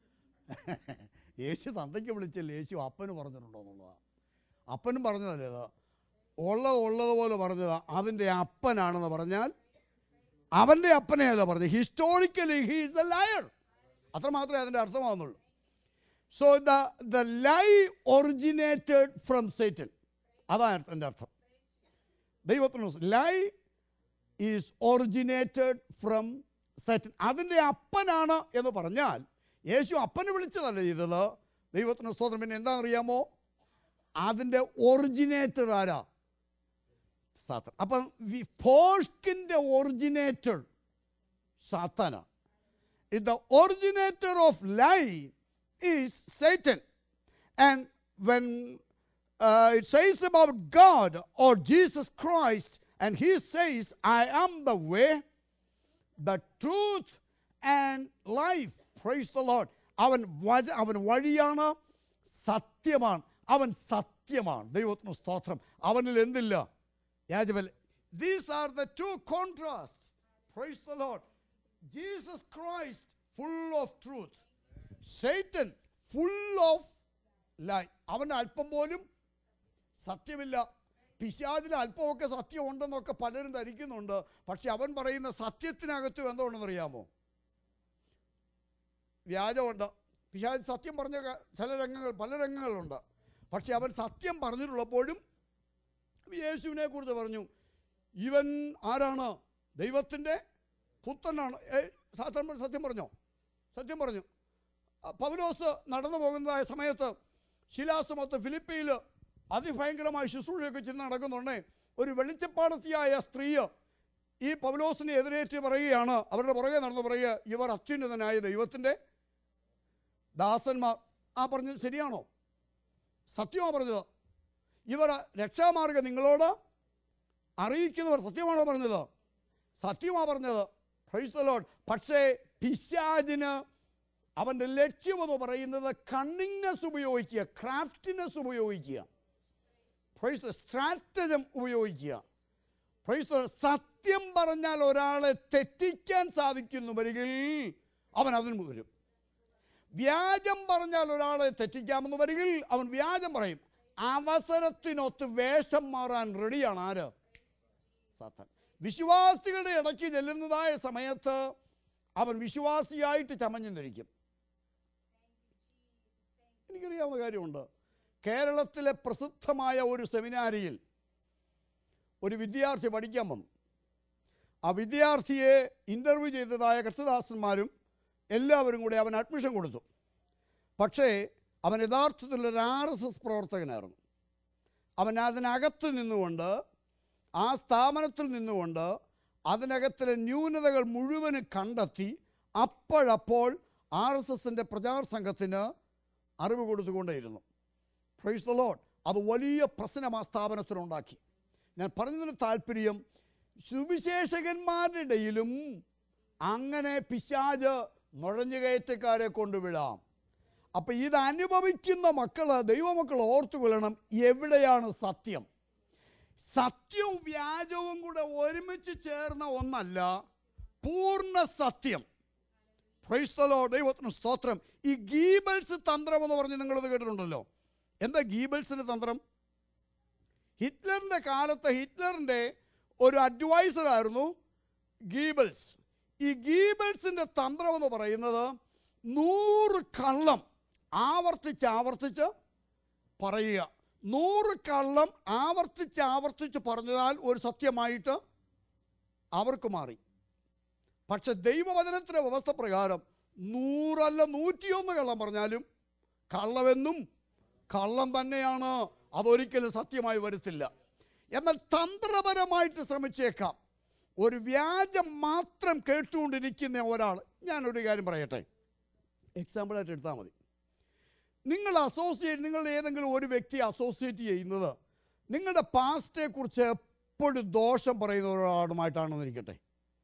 യേശു തന്തയ്ക്ക് വിളിച്ചില്ല യേശു അപ്പന് പറഞ്ഞിട്ടുണ്ടോ എന്നുള്ളതാണ് അപ്പനും പറഞ്ഞതല്ലേ അത് ഉള്ളത് ഉള്ളതുപോലെ പറഞ്ഞതാ അതിൻ്റെ അപ്പനാണെന്ന് പറഞ്ഞാൽ അവൻ്റെ അപ്പനെയല്ല പറഞ്ഞത് historically he is the liar അത്ര മാത്രമേ അതിൻ്റെ അർത്ഥമാകുന്നുള്ളൂ so the the lie originated from Satan അതാണ് എൻ്റെ അർത്ഥം ദൈവത്തിന് lie is originated from Satan അതിൻ്റെ അപ്പനാണ് എന്ന് പറഞ്ഞാൽ യേശു അപ്പനെ വിളിച്ചതല്ല ചെയ്തത് ദൈവത്തിന് സ്തോത്രം പിന്നെ എന്താണെന്നറിയാമോ അതിൻ്റെ ഒറിജിനേറ്റർ ആരാ സാത്താൻ അപ്പം ഫോഷ്കിൻ്റെ ഒറിജിനേറ്റർ സാത്താനാണ് the originator of lie is Satan. And when uh, it says about God or Jesus Christ, and he says, I am the way, the truth, and life. Praise the Lord. അവൻ വച അവൻ വഴിയാണ് സത്യമാണ് അവൻ സത്യമാണ് ദൈവത്തിന് സ്തോത്രം അവനിൽ എന്തില്ല യാജബൽ these are the two contrast praise the Lord Jesus Christ full of truth Satan full of lie അവന് അല്പം പോലും സത്യമില്ല പിശാചിൽ അല്പമൊക്കെ സത്യമുണ്ടെന്നൊക്കെ പലരും ധരിക്കുന്നുണ്ട് പക്ഷെ അവൻ പറയുന്ന സത്യത്തിനകത്തും എന്തുകൊണ്ടെന്നറിയാമോ വ്യാജമുണ്ട് പിശാജ് സത്യം പറഞ്ഞ ക- ചില രംഗങ്ങൾ പല രംഗങ്ങളുണ്ട് പക്ഷെ അവൻ സത്യം പറഞ്ഞിട്ടുള്ളപ്പോഴും യേശുവിനെ കുറിച്ച് പറഞ്ഞു ഇവൻ ആരാണ് ദൈവത്തിൻ്റെ പുത്രനാണ് ഏ, സാത്താൻ സത്യം പറഞ്ഞോ സത്യം പറഞ്ഞു ആ, പൗലോസ് നടന്നു പോകുന്നതായ സമയത്ത് ശിലാസമൊത്ത് ഫിലിപ്പയിൽ അതിഭയങ്കരമായ ശുശ്രൂഷയൊക്കെ ചെന്ന് നടക്കുന്നുണ്ടേ ഒരു വെളിച്ചപ്പാടത്തിയായ സ്ത്രീ ഈ പൗലോസിനെ എതിരേറ്റ് പറയുകയാണ് അവരുടെ പുറകെ നടന്ന് പറയുക ഇവർ അത്യുന്നതനായ ദൈവത്തിൻ്റെ ദാസന്മാർ ആ പറഞ്ഞത് ശരിയാണോ സത്യമാ പറഞ്ഞത് ഇവർ രക്ഷാമാർഗം നിങ്ങളോട് അറിയിക്കുന്നവർ സത്യമാണോ പറഞ്ഞത് സത്യമാ പറഞ്ഞത് Praise the Lord. പക്ഷേ പിശാജിന് അവൻ്റെ ലക്ഷ്യമെന്ന് പറയുന്നത് കണ്ണിങ്നെസ് ഉപയോഗിക്കുക ക്രാഫ്റ്റിനെസ് ഉപയോഗിക്കുക പ്രൈസ് സ്ട്രാറ്റജം ഉപയോഗിക്കുക പ്രൈസ് സത്യം പറഞ്ഞാൽ ഒരാളെ തെറ്റിക്കാൻ സാധിക്കുന്നുവരികിൽ അവൻ അതിന് വരും വ്യാജം പറഞ്ഞാൽ ഒരാളെ തെറ്റിക്കാമെന്ന് വരികിൽ അവൻ വ്യാജം പറയും അവസരത്തിനൊത്ത് വേഷം മാറാൻ റെഡിയാണ് ആര് സാത്താൻ വിശ്വാസികളുടെ ഇടയ്ക്ക് ചെല്ലുന്നതായ സമയത്ത് അവൻ വിശ്വാസിയായിട്ട് ചമഞ്ഞു നിൽക്കും എനിക്കറിയാവുന്ന കാര്യമുണ്ട് കേരളത്തിലെ പ്രസിദ്ധമായ ഒരു സെമിനാരിയിൽ ഒരു വിദ്യാർത്ഥി പഠിക്കാൻ വന്നു ആ വിദ്യാർത്ഥിയെ ഇൻ്റർവ്യൂ ചെയ്തതായ കൃഷ്ണദാസന്മാരും എല്ലാവരും കൂടി അവൻ അഡ്മിഷൻ കൊടുത്തു പക്ഷേ അവൻ യഥാർത്ഥത്തിൽ ഒരു ആർ എസ് എസ് പ്രവർത്തകനായിരുന്നു അവൻ അതിനകത്ത് നിന്നുകൊണ്ട് ആ സ്ഥാപനത്തിൽ നിന്നുകൊണ്ട് അതിനകത്തിലെ ന്യൂനതകൾ മുഴുവനും കണ്ടെത്തി അപ്പോഴപ്പോൾ ആർ എസ് എസിൻ്റെ പ്രചാര സംഘത്തിന് അറിവ് കൊടുത്തുകൊണ്ടേയിരുന്നു പ്രൈസ് ദ ലോഡ് അത് വലിയ പ്രശ്നം ആ സ്ഥാപനത്തിനുണ്ടാക്കി ഞാൻ പറഞ്ഞതിന് താല്പര്യം സുവിശേഷകന്മാരുടെ ഇടയിലും അങ്ങനെ പിശാജ് നുഴഞ്ഞുകയറ്റക്കാരെ കൊണ്ടുവിടാം അപ്പം ഇത് അനുഭവിക്കുന്ന മക്കൾ ദൈവമക്കൾ ഓർത്തുകൊള്ളണം എവിടെയാണ് സത്യം സത്യവും വ്യാജവും കൂടെ ഒരുമിച്ച് ചേർന്ന ഒന്നല്ല പൂർണ്ണ സത്യം പ്രൈസ്തലോ ദൈവത്തിന് സ്തോത്രം ഈ ഗീബൽസ് തന്ത്രം എന്ന് പറഞ്ഞ് നിങ്ങളത് കേട്ടിട്ടുണ്ടല്ലോ എന്താ ഗീബൽസിൻ്റെ തന്ത്രം ഹിറ്റ്ലറിൻ്റെ കാലത്ത് ഹിറ്റ്ലറിൻ്റെ ഒരു അഡ്വൈസർ ആയിരുന്നു ഗീബൽസ് ഈ ഗീബൽസിൻ്റെ തന്ത്രം എന്ന് പറയുന്നത് നൂറ് കള്ളം ആവർത്തിച്ച് ആവർത്തിച്ച് പറയുക നൂറ് കള്ളം ആവർത്തിച്ച് ആവർത്തിച്ച് പറഞ്ഞാൽ ഒരു സത്യമായിട്ട് അവർക്ക് മാറി പക്ഷെ ദൈവവചനത്തിൻ്റെ വ്യവസ്ഥ പ്രകാരം നൂറല്ല നൂറ്റിയൊന്ന് കള്ളം പറഞ്ഞാലും കള്ളമെന്നും കള്ളം തന്നെയാണ് അതൊരിക്കലും സത്യമായി വരത്തില്ല എന്നാൽ തന്ത്രപരമായിട്ട് ശ്രമിച്ചേക്കാം ഒരു വ്യാജം മാത്രം കേട്ടുകൊണ്ടിരിക്കുന്ന ഒരാൾ ഞാനൊരു കാര്യം പറയട്ടെ എക്സാമ്പിളായിട്ട് എടുത്താൽ മതി നിങ്ങൾ അസോസിയേറ്റ് നിങ്ങൾ ഏതെങ്കിലും ഒരു വ്യക്തി അസോസിയേറ്റ് ചെയ്യുന്നത് നിങ്ങളുടെ പാസ്റ്റെ കുറിച്ച് എപ്പോഴും ദോഷം പറയുന്ന ഒരാളുമായിട്ടാണെന്ന് ഇരിക്കട്ടെ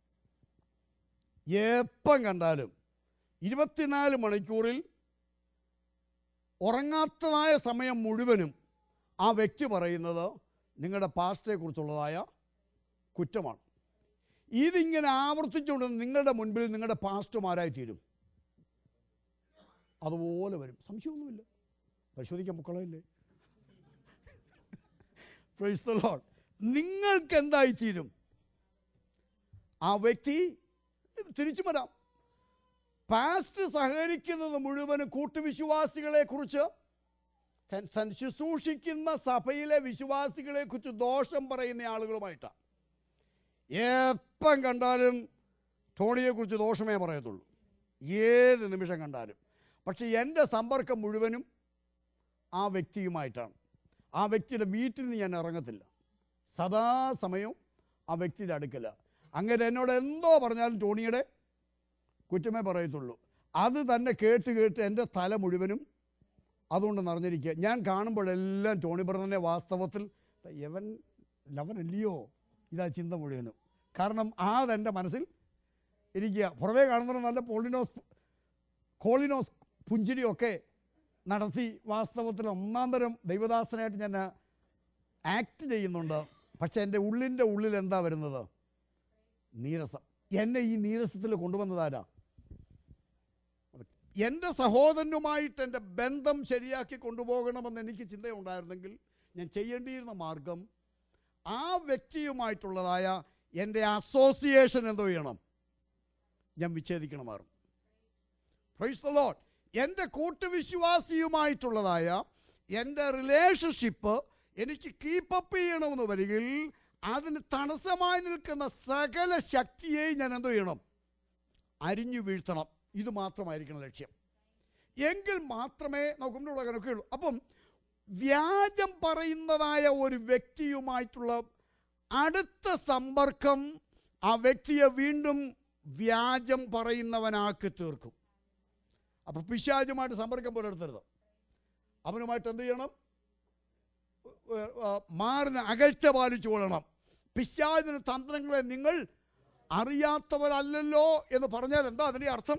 എപ്പം കണ്ടാലും ഇരുപത്തിനാല് മണിക്കൂറിൽ ഉറങ്ങാത്തതായ സമയം മുഴുവനും ആ വ്യക്തി പറയുന്നത് നിങ്ങളുടെ പാസ്റ്റെ കുറിച്ചുള്ളതായ കുറ്റമാണ് ഇതിങ്ങനെ ആവർത്തിച്ചുകൊണ്ട് നിങ്ങളുടെ മുൻപിൽ നിങ്ങളുടെ പാസ്റ്റർമാരായി തീരും അതുപോലെ വരും സംശയമൊന്നുമില്ല പരിശോധിക്കാൻ മക്കളല്ലേ പ്രൈസ് ദ ലോർഡ് നിങ്ങൾക്ക് എന്തായി തീരും ആ വ്യക്തി തിരിച്ചു വരാം പാസ്റ്റ് സഹകരിക്കുന്നത് മുഴുവനും കൂട്ടുവിശ്വാസികളെ കുറിച്ച് തൻ താൻ ശുശ്രൂഷിക്കുന്ന സഭയിലെ വിശ്വാസികളെ കുറിച്ച് ദോഷം പറയുന്ന ആളുകളുമായിട്ടാണ് എപ്പം കണ്ടാലും ടോണിയെക്കുറിച്ച് ദോഷമേ പറയത്തുള്ളൂ ഏത് നിമിഷം കണ്ടാലും പക്ഷെ എൻ്റെ സമ്പർക്കം മുഴുവനും ആ വ്യക്തിയുമായിട്ടാണ് ആ വ്യക്തിയുടെ വീട്ടിൽ നിന്ന് ഞാൻ ഇറങ്ങത്തില്ല സദാസമയവും ആ വ്യക്തിയുടെ അടുക്കല അങ്ങനെ എന്നോട് എന്തോ പറഞ്ഞാലും ടോണിയുടെ കുറ്റമേ പറയത്തുള്ളൂ അത് തന്നെ കേട്ട് കേട്ട് എൻ്റെ തല മുഴുവനും അതുകൊണ്ട് നിറഞ്ഞിരിക്കുക ഞാൻ കാണുമ്പോഴെല്ലാം ടോണി ബ്രദറിനെ വാസ്തവത്തിൽ യവൻ ലവനല്ലയോ ഇതാ ചിന്ത മുഴുവനും കാരണം ആ അതെൻ്റെ മനസ്സിൽ ഇരിക്കുക പുറമേ കാണുന്നത് നല്ല പോളിനോസ് കോളിനോസ് പുഞ്ചിരിയൊക്കെ നടത്തി വാസ്തവത്തിൽ ഒന്നാം തരം ദൈവദാസനായിട്ട് ഞാൻ ആക്ട് ചെയ്യുന്നുണ്ട് പക്ഷേ എൻ്റെ ഉള്ളിൻ്റെ ഉള്ളിൽ എന്താ വരുന്നത് നീരസം എന്നെ ഈ നീരസത്തിൽ കൊണ്ടുവന്നതാരാ എൻ്റെ സഹോദരനുമായിട്ട് എൻ്റെ ബന്ധം ശരിയാക്കി കൊണ്ടുപോകണമെന്ന് എനിക്ക് ചിന്തയുണ്ടായിരുന്നെങ്കിൽ ഞാൻ ചെയ്യേണ്ടിയിരുന്ന മാർഗം ആ വ്യക്തിയുമായിട്ടുള്ളതായ എൻ്റെ അസോസിയേഷൻ എന്തോ ചെയ്യണം ഞാൻ വിച്ഛേദിക്കണമായിരുന്നു പ്രൈസ് ദ ലോഡ് എൻ്റെ കൂട്ടുവിശ്വാസിയുമായിട്ടുള്ളതായ എൻ്റെ റിലേഷൻഷിപ്പ് എനിക്ക് കീപ്പപ്പ് ചെയ്യണമെന്ന് വരികിൽ അതിന് തടസ്സമായി നിൽക്കുന്ന സകല ശക്തിയെയും ഞാൻ എന്തോ ചെയ്യണം അരിഞ്ഞു വീഴ്ത്തണം ഇത് മാത്രമായിരിക്കണം ലക്ഷ്യം എങ്കിൽ മാത്രമേ നമുക്ക് മുന്നോട്ട് കണക്കുകയുള്ളൂ അപ്പം വ്യാജം പറയുന്നതായ ഒരു വ്യക്തിയുമായിട്ടുള്ള അടുത്ത സമ്പർക്കം ആ വ്യക്തിയെ വീണ്ടും വ്യാജം പറയുന്നവനാക്കി തീർക്കും അപ്പോൾ പിശാചുമായിട്ട് സമ്പർക്കം പുലർത്തരുത് അവനുമായിട്ട് എന്ത് ചെയ്യണം ഏർ, ആ, മാറുന്ന അകൽച്ച പാലിച്ചു കൊള്ളണം പിശാചിന് തന്ത്രങ്ങളെ നിങ്ങൾ അറിയാത്തവരല്ലല്ലോ എന്ന് പറഞ്ഞാൽ എന്താ അതിൻ്റെ അർത്ഥം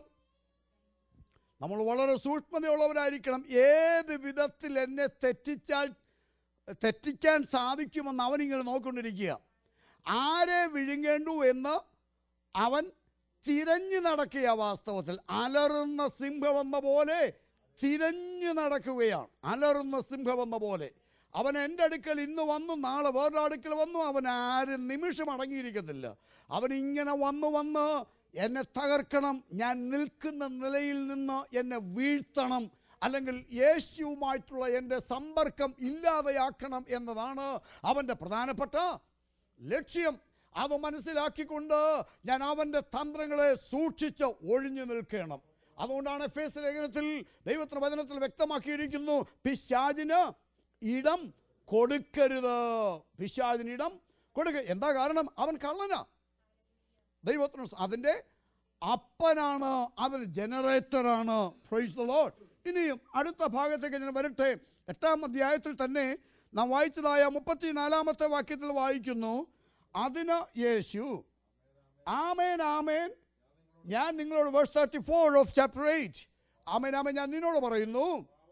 നമ്മൾ വളരെ സൂക്ഷ്മതയുള്ളവരായിരിക്കണം ഏത് വിധത്തിൽ എന്നെ തെറ്റിച്ചാൽ തെറ്റിക്കാൻ സാധിക്കുമെന്ന് അവനിങ്ങനെ നോക്കിക്കൊണ്ടിരിക്കുക ആരെ വിഴുങ്ങേണ്ടു എന്ന് അവൻ തിരഞ്ഞു നടക്കുക വാസ്തവത്തിൽ അലറുന്ന സിംഹമെന്ന പോലെ തിരഞ്ഞു നടക്കുകയാണ് അലറുന്ന സിംഹമെന്ന പോലെ അവൻ എൻ്റെ അടുക്കൽ ഇന്ന് വന്നു നാളെ വേറൊരു അടുക്കൽ വന്നു അവൻ ആരും നിമിഷം അടങ്ങിയിരിക്കത്തില്ല അവൻ ഇങ്ങനെ വന്നു വന്ന് എന്നെ തകർക്കണം ഞാൻ നിൽക്കുന്ന നിലയിൽ നിന്ന് എന്നെ വീഴ്ത്തണം അല്ലെങ്കിൽ യേശുവുമായിട്ടുള്ള എൻ്റെ സമ്പർക്കം ഇല്ലാതെയാക്കണം എന്നതാണ് അവൻ്റെ പ്രധാനപ്പെട്ട ലക്ഷ്യം അത് മനസ്സിലാക്കിക്കൊണ്ട് ഞാൻ അവൻ്റെ തന്ത്രങ്ങളെ സൂക്ഷിച്ച് ഒഴിഞ്ഞു നിൽക്കണം അതുകൊണ്ടാണ് ഫേസ് ലേഖനത്തിൽ ദൈവത്തിന്റെ വചനത്തിൽ വ്യക്തമാക്കിയിരിക്കുന്നു പിശാചിന് ഇടം കൊടുക്കരുത് പിശാചിന് ഇടം കൊടുക്ക എന്താ കാരണം അവൻ കള്ളനാ ദൈവത്തിന് സ- അതിൻ്റെ അപ്പനാണ് അതിന് ജനറേറ്ററാണ് പ്രൈസ് ദ ലോർഡ് ഇനിയും അടുത്ത ഭാഗത്തേക്ക് ഞാൻ വരട്ടെ എട്ടാം അധ്യായത്തിൽ തന്നെ നാം വായിച്ചതായ മുപ്പത്തിനാലാമത്തെ വാക്യത്തിൽ വായിക്കുന്നു അതിന് യേശു ആമേൻ ആമേൻ ഞാൻ നിങ്ങളോട് verse thirty four of chapter eight ആമേൻ ആമേൻ ഞാൻ നിന്നോട് പറയുന്നു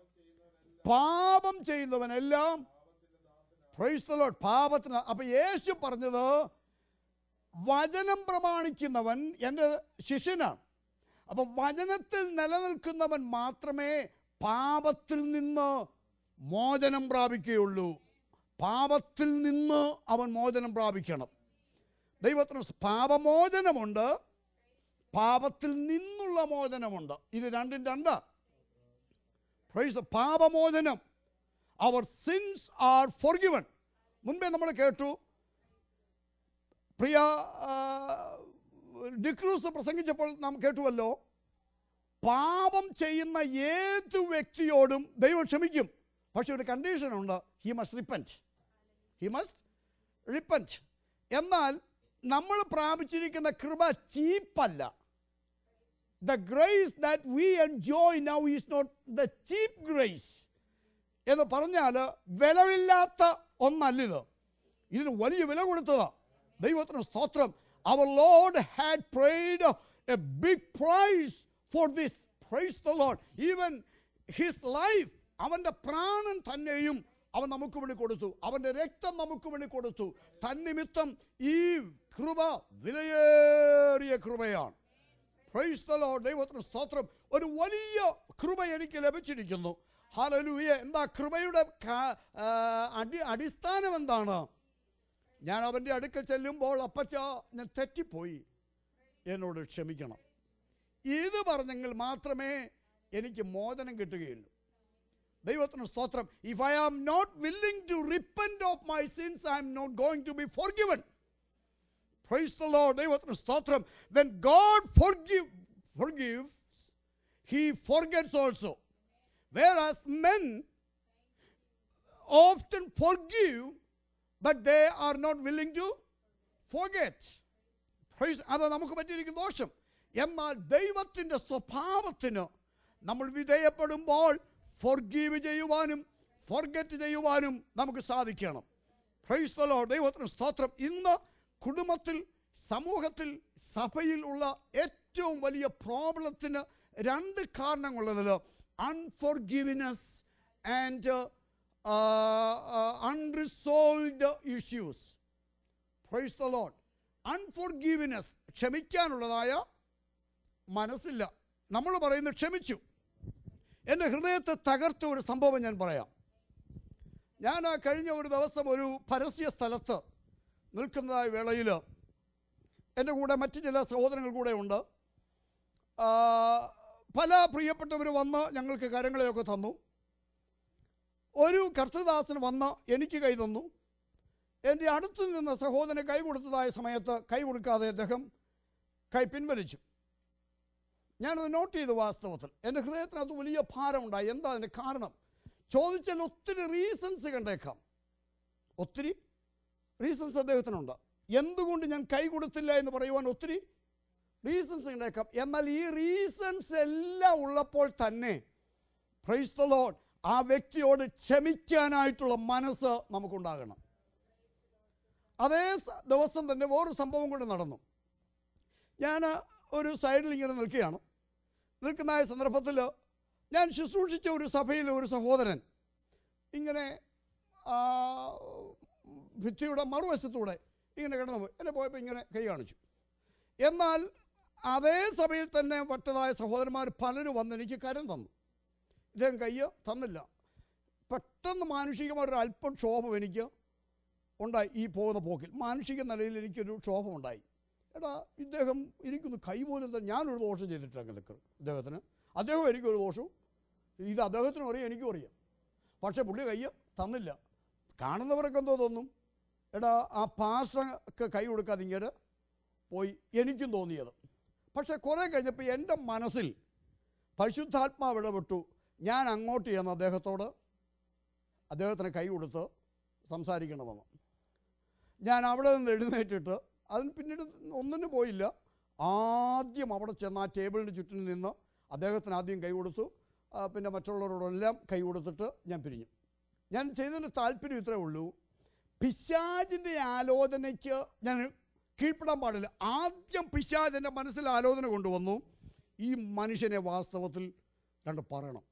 പാപം ചെയ്യുന്നവനെല്ലാം പ്രൈസ് ദ ലോർഡ് പാപത്തിന് അപ്പൊ യേശു പറഞ്ഞത് വചനം പ്രമാണിക്കുന്നവൻ എൻ്റെ ശിഷ്യനാണ് അപ്പം വചനത്തിൽ നിലനിൽക്കുന്നവൻ മാത്രമേ പാപത്തിൽ നിന്ന് മോചനം പ്രാപിക്കുകയുള്ളൂ പാപത്തിൽ നിന്ന് അവൻ മോചനം പ്രാപിക്കണം ദൈവത്തിന് സ് പാപമോചനമുണ്ട് പാപത്തിൽ നിന്നുള്ള മോചനമുണ്ട് ഇത് രണ്ടും രണ്ടാ പ്രൈസ് ദ- പാപമോചനം our sins are forgiven മുൻപേ നമ്മൾ കേട്ടു പ്രിയ ആ, ഡിക്രൂസ് പ്രസംഗിച്ചപ്പോൾ നാം കേട്ടുവല്ലോ പാപം ചെയ്യുന്ന ഏത് വ്യക്തിയോടും ദൈവം ക്ഷമിക്കും പക്ഷെ ഒരു കണ്ടീഷനുണ്ട് he must repent he must repent എന്നാൽ നമ്മൾ പ്രാപിച്ചിരിക്കുന്ന കൃപ ചീപ്പല്ല the grace that we enjoy now is not the cheap grace എന്ന് പറഞ്ഞാൽ വിലവില്ലാത്ത ഒന്നല്ലിത് ഇതിന് വലിയ വില കൊടുത്തതാ ദൈവത്തിന് സ്തോത്രം our Lord had paid a big price for this praise the Lord even his life അവൻ്റെ പ്രാണൻ തന്നെയും അവൻ നമുക്ക് വേണ്ടി കൊടുത്തു അവൻ്റെ രക്തം നമുക്ക് വേണ്ടി കൊടുത്തു തന്നിമിത്തം ഈ കൃപ വിലയേറിയ കൃപയാണ് പ്രൈസ് ദ ലോർഡ് ദൈവത്തിന് സ്തോത്രം ഒരു വലിയ കൃപ എനിക്ക് ലഭിച്ചിരിക്കുന്നു ഹാലലൂയ എന്താ കൃപയുടെ കാ- ആ, അടി അടിസ്ഥാനം എന്താണ് ഞാൻ അവൻ്റെ അടുക്കൽ ചെല്ലുമ്പോൾ അപ്പച്ച ഞാൻ തെറ്റിപ്പോയി എന്നോട് ക്ഷമിക്കണം ഇത് പറഞ്ഞെങ്കിൽ മാത്രമേ എനിക്ക് മോചനം കിട്ടുകയുള്ളൂ ദൈവത്തിന് സ്തോത്രം if I am not willing to repent of my sins I am not going to be forgiven Praise the Lord. ദൈവത്തിന് സ്തോത്രം When God forgive, forgives, He forgets also. Whereas men often forgive, but they are not willing to forget. Praise അത് നമുക്ക് പറ്റിയിരിക്കുന്ന ദോഷം എന്നാൽ ദൈവത്തിൻ്റെ സ്വഭാവത്തിന് നമ്മൾ വിധേയപ്പെടുമ്പോൾ forgive ചെയ്യുവാനും ഫോർഗറ്റ് ചെയ്യുവാനും നമുക്ക് സാധിക്കണം പ്രൈസ് ദ ലോർഡ് ദൈവത്തിന് സ്തോത്രം ഇന്ന് കുടുംബത്തിൽ സമൂഹത്തിൽ സഭയിൽ ഉള്ള ഏറ്റവും വലിയ പ്രോബ്ലത്തിന് രണ്ട് കാരണങ്ങളുള്ളതിൽ unforgiveness and unresolved issues praise the Lord unforgiveness ക്ഷമിക്കാനുള്ളതായ മനസ്സില്ല നമ്മൾ പറയുന്നത് ക്ഷമിച്ചു എൻ്റെ ഹൃദയത്തെ തകർത്ത ഒരു സംഭവം ഞാൻ പറയാം ഞാൻ ആ കഴിഞ്ഞ ഒരു ദിവസം ഒരു പരസ്യ സ്ഥലത്ത് നിൽക്കുന്നതായ വേളയിൽ എൻ്റെ കൂടെ മറ്റ് ചില സഹോദരങ്ങൾ കൂടെ ഉണ്ട് ആ, പല പ്രിയപ്പെട്ടവർ വന്ന് ഞങ്ങൾക്ക് കാര്യങ്ങളെയൊക്കെ തന്നു ഒരു കർത്തദാസൻ വന്ന് എനിക്ക് കൈ തന്നു എൻ്റെ അടുത്ത് നിന്ന സഹോദരന് കൈ കൊടുത്തതായ സമയത്ത് കൈ കൊടുക്കാതെ അദ്ദേഹം കൈ പിൻവലിച്ചു ഞാനത് നോട്ട് ചെയ്തു വാസ്തവത്തിൽ എൻ്റെ ഹൃദയത്തിനകത്ത് വലിയ ഭാരമുണ്ടായി എന്താ അതിൻ്റെ കാരണം ചോദിച്ചാൽ ഒത്തിരി റീസൺസ് കണ്ടേക്കാം ഒത്തിരി റീസൺസ് അദ്ദേഹത്തിനുണ്ട് എന്തുകൊണ്ട് ഞാൻ കൈ കൊടുത്തില്ല എന്ന് പറയുവാൻ ഒത്തിരി റീസൺസ് കണ്ടേക്കാം എന്നാൽ ഈ റീസൺസ് എല്ലാം ഉള്ളപ്പോൾ തന്നെ പ്രൈസ് ദ ലോഡ് ആ വ്യക്തിയോട് ക്ഷമിക്കാനായിട്ടുള്ള മനസ്സ് നമുക്കുണ്ടാകണം അതേ സ- ദിവസം തന്നെ വേറൊരു സംഭവം കൂടെ നടന്നു ഞാൻ ഒരു സൈഡിൽ ഇങ്ങനെ നിൽക്കുകയാണ് നിൽക്കുന്ന ആ സന്ദർഭത്തിൽ ഞാൻ ശുശ്രൂഷിച്ച ഒരു സഭയിലെ ഒരു സഹോദരൻ ഇങ്ങനെ ആ, ഭിത്തിയുടെ മറുവശത്തൂടെ ഇങ്ങനെ കിടന്നു പോയി എന്നെ പോയപ്പോൾ ഇങ്ങനെ കൈ കാണിച്ചു എന്നാൽ അതേ സഭയിൽ തന്നെ വട്ടതായ സഹോദരന്മാർ പലരും വന്ന് എനിക്ക് കരം തന്നു ഇദ്ദേഹം കയ്യ് തന്നില്ല പെട്ടെന്ന് മാനുഷികമായൊരു അല്പം ക്ഷോഭം എനിക്ക് ഉണ്ടായി ഈ പോകുന്ന പോക്കിൽ മാനുഷിക നിലയിൽ എനിക്കൊരു ക്ഷോഭമുണ്ടായി എടാ ഇദ്ദേഹം എനിക്കൊന്ന് കൈ പോലും തന്നെ ഞാനൊരു ദോഷം ചെയ്തിട്ടില്ല നിൽക്കുക ഇദ്ദേഹത്തിന് അദ്ദേഹം എനിക്കൊരു ദോഷവും ഇത് അദ്ദേഹത്തിനും അറിയാം എനിക്കും അറിയാം പക്ഷേ പുള്ളി കയ്യ് തന്നില്ല കാണുന്നവരൊക്കെ എന്തോ തോന്നും എടാ ആ പാസ്റ്റർക്ക് കൈ കൊടുക്കാതെ ഇങ്ങനെ പോയി എനിക്കും തോന്നിയത് പക്ഷേ കുറേ കഴിഞ്ഞപ്പോൾ എൻ്റെ മനസ്സിൽ പരിശുദ്ധാത്മാവ് ഇടപെട്ടു ഞാൻ അങ്ങോട്ട് ചെന്ന് അദ്ദേഹത്തോട് അദ്ദേഹത്തിന് കൈ കൊടുത്ത് സംസാരിക്കണമെന്ന് ഞാൻ അവിടെ നിന്ന് എഴുന്നേറ്റിട്ട് അതിന് പിന്നീട് ഒന്നിനും പോയില്ല ആദ്യം അവിടെ ചെന്ന് ആ ടേബിളിന് ചുറ്റിനും നിന്ന് അദ്ദേഹത്തിന് ആദ്യം കൈ കൊടുത്തു ആ, പിന്നെ മറ്റുള്ളവരോടെല്ലാം കൈ കൊടുത്തിട്ട് ഞാൻ പിരിഞ്ഞു ഞാൻ ചെയ്തതിന് താല്പര്യം ഇത്രേ ഉള്ളൂ പിശാജിൻ്റെ ആലോചനയ്ക്ക് ഞാൻ കീഴ്പ്പെടാൻ പാടില്ല ആദ്യം പിശാജ് എൻ്റെ മനസ്സിൽ ആലോചന കൊണ്ടുവന്നു ഈ മനുഷ്യനെ വാസ്തവത്തിൽ രണ്ട് പറയണം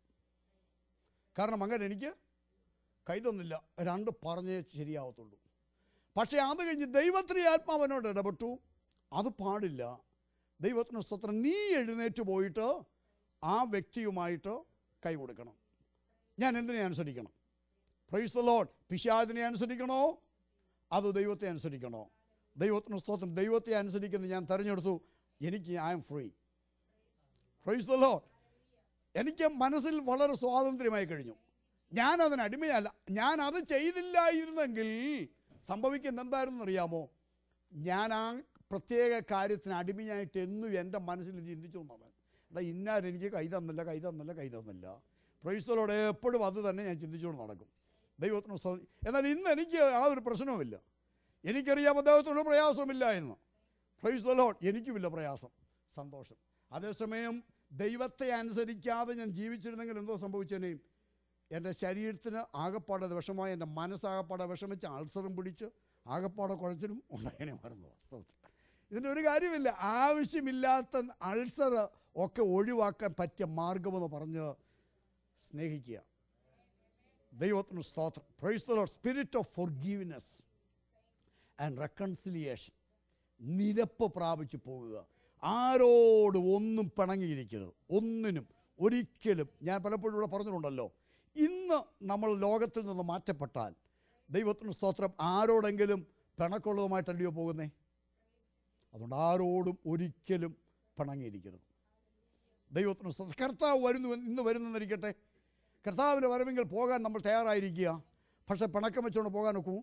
കാരണം അങ്ങനെ എനിക്ക് കൈതൊന്നില്ല രണ്ട് പറഞ്ഞേ ശരിയാവത്തുള്ളൂ പക്ഷേ അത് കഴിഞ്ഞ് ദൈവത്തിന് ആത്മാവനോട് ഇടപെട്ടു അത് പാടില്ല ദൈവത്തിന് സ്തോത്രം നീ എഴുന്നേറ്റ് പോയിട്ട് ആ വ്യക്തിയുമായിട്ട് കൈ കൊടുക്കണം ഞാൻ എന്തിനെ അനുസരിക്കണം പ്രൈസ് ദ ലോഡ് പിശാദിനെ അനുസരിക്കണോ അത് ദൈവത്തെ അനുസരിക്കണോ ദൈവത്തിന് സ്തോത്രം ദൈവത്തെ അനുസരിക്കുന്നത് ഞാൻ തിരഞ്ഞെടുത്തു എനിക്ക് I am free praise the Lord എനിക്ക് മനസ്സിൽ വളരെ സ്വാതന്ത്ര്യമായി കഴിഞ്ഞു ഞാൻ അതിന് അടിമയല്ല ഞാൻ അത് ചെയ്തില്ലായിരുന്നെങ്കിൽ സംഭവിക്കുന്നത് എന്തായിരുന്നു അറിയാമോ ഞാൻ ആ പ്രത്യേക കാര്യത്തിന് അടിമയായിട്ട് എന്നും എൻ്റെ മനസ്സിൽ ചിന്തിച്ചു എന്നാണ് എടാ ഇന്നാർ എനിക്ക് കൈ തന്നില്ല കൈ തന്നില്ല കൈ തന്നില്ല പ്രൈസ്തലോടെ എപ്പോഴും അത് തന്നെ ഞാൻ ചിന്തിച്ചുകൊണ്ട് നടക്കും ദൈവത്തിന് സ്തോത്രം. എന്നാൽ ഇന്ന് എനിക്ക് ആ ഒരു പ്രശ്നവുമില്ല എനിക്കറിയാം അദ്ദേഹത്തിനുള്ള പ്രയാസമില്ല എന്ന് പ്രൈസ് ദ ലോഡ് എനിക്കുമില്ല പ്രയാസം സന്തോഷം അതേസമയം ദൈവത്തെ അനുസരിക്കാതെ ഞാൻ ജീവിച്ചിരുന്നെങ്കിൽ എന്തോ സംഭവിച്ചേനെയും എൻ്റെ ശരീരത്തിന് ആകപ്പാടെ വിഷമായി എൻ്റെ മനസ്സാകപ്പാടെ വിഷമിച്ച് അൾസറും പിടിച്ച് ആകപ്പാടെ കുഴച്ചിലും ഉണ്ടായതിനെ മറന്നു വാസ്തവത്തിൽ ഇതിൻ്റെ ഒരു കാര്യമില്ല ആവശ്യമില്ലാത്ത അൾസർ ഒക്കെ ഒഴിവാക്കാൻ പറ്റിയ മാർഗമെന്ന് പറഞ്ഞ് സ്നേഹിക്കുക ദൈവത്തിന് സ്തോത്രം praise the Lord spirit of forgiveness and reconciliation നിരപ്പ് പ്രാപിച്ചു പോകുക ആരോടും ഒന്നും പിണങ്ങിയിരിക്കരുത് ഒന്നിനും ഒരിക്കലും ഞാൻ പലപ്പോഴും ഇവിടെ പറഞ്ഞിട്ടുണ്ടല്ലോ ഇന്ന് നമ്മൾ ലോകത്തിൽ നിന്ന് മാറ്റപ്പെട്ടാൽ ദൈവത്തിന് സ്തോത്രം ആരോടെങ്കിലും പിണക്കുള്ളതുമായിട്ടല്ലയോ പോകുന്നേ അതുകൊണ്ട് ആരോടും ഒരിക്കലും പിണങ്ങിയിരിക്കരുത് ദൈവത്തിന് സ്തോത്രം കർത്താവ് വരുന്നു ഇന്ന് വരുന്നെന്നിരിക്കട്ടെ കർത്താവിൻ്റെ വരവെങ്കിൽ പോകാൻ നമ്മൾ തയ്യാറായിരിക്കുക പക്ഷെ പിണക്കം വെച്ചുകൊണ്ട് പോകാൻ ഒക്കുമോ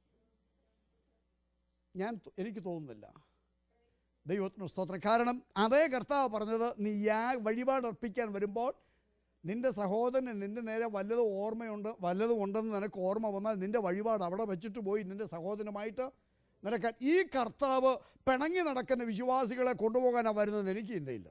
ഞാൻ ത- എനിക്ക് തോന്നുന്നില്ല ദൈവത്തിന് സ്തോത്രം കാരണം അതേ കർത്താവ് പറഞ്ഞത് നീ യാ വഴിപാട് അർപ്പിക്കാൻ വരുമ്പോൾ നിന്റെ സഹോദരന് നിന്റെ നേരെ വല്ലതും ഓർമ്മയുണ്ട് വല്ലതും ഉണ്ടെന്ന് നിനക്ക് ഓർമ്മ വന്നാൽ നിന്റെ വഴിപാട് അവിടെ വെച്ചിട്ട് പോയി നിന്റെ സഹോദരനുമായിട്ട് നിനക്കാൻ ഈ കർത്താവ് പിണങ്ങി നടക്കുന്ന വിശ്വാസികളെ കൊണ്ടുപോകാനാണ് വരുന്നത് എനിക്ക് ചിന്തയില്ല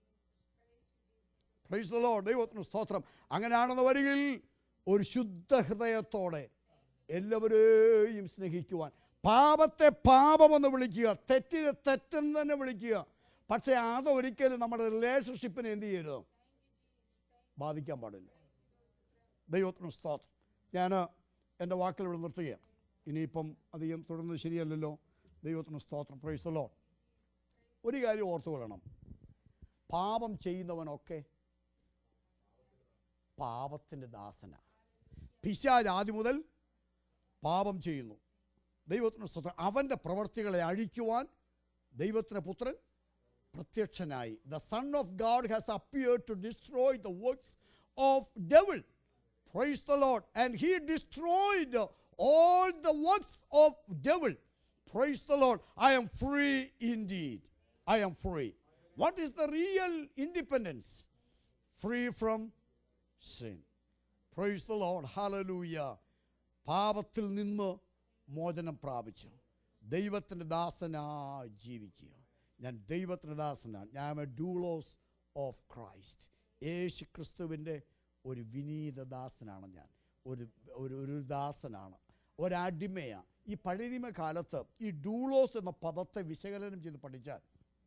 പ്രൈസ് ദ ലോർഡ് ദൈവത്തിന് സ്തോത്രം അങ്ങനെയാണെന്ന് വരികിൽ ഒരു ശുദ്ധ ഹൃദയത്തോടെ എല്ലാവരെയും സ്നേഹിക്കുവാൻ പാപത്തെ പാപമെന്ന് വിളിക്കുക തെറ്റിനെ തെറ്റെന്ന് തന്നെ വിളിക്കുക പക്ഷേ അതൊരിക്കലും നമ്മുടെ റിലേഷൻഷിപ്പിനെ എന്ത് ചെയ്യരുത് ബാധിക്കാൻ പാടില്ല ദൈവത്തിന് സ്തോത്രം ഞാൻ എൻ്റെ വാക്കിൽ ഇവിടെ നിർത്തുകയാണ് ഇനിയിപ്പം അധികം തുടർന്നത് ശരിയല്ലല്ലോ ദൈവത്തിന് സ്തോത്രം പ്രൈസ് ദ ലോർഡ് ഒരു കാര്യം ഓർത്തു കൊള്ളണം പാപം ചെയ്യുന്നവനൊക്കെ പാപത്തിൻ്റെ ദാസന പിശാജ് ആദ്യം മുതൽ പാപം ചെയ്യുന്നു ദൈവത്തിന് സ്തോത്രം അവൻ്റെ പ്രവർത്തികളെ അഴിക്കുവാൻ ദൈവത്തിൻ്റെ പുത്രൻ പ്രത്യക്ഷനായി the Son of God has appeared to destroy the works of devil praise the Lord and he destroyed all the works of devil praise the Lord I am free indeed I am free what is the real independence free from sin praise the Lord hallelujah പാപത്തിൽ നിന്ന് മോചനം പ്രാപിച്ചു ദൈവത്തിൻ്റെ ദാസനായി ജീവിക്കുക ഞാൻ ദൈവത്തിൻ്റെ ദാസനാണ് ഞാൻ എ ഡൂളോസ് ഓഫ് ക്രൈസ്റ്റ് യേശു ക്രിസ്തുവിൻ്റെ ഒരു വിനീത ദാസനാണ് ഞാൻ ഒരു ഒരു ഒരു ദാസനാണ് ഒരടിമയാണ് ഈ പഴയനിമ കാലത്ത് ഈ ഡൂളോസ് എന്ന പദത്തെ വിശകലനം ചെയ്ത് പഠിച്ചാൽ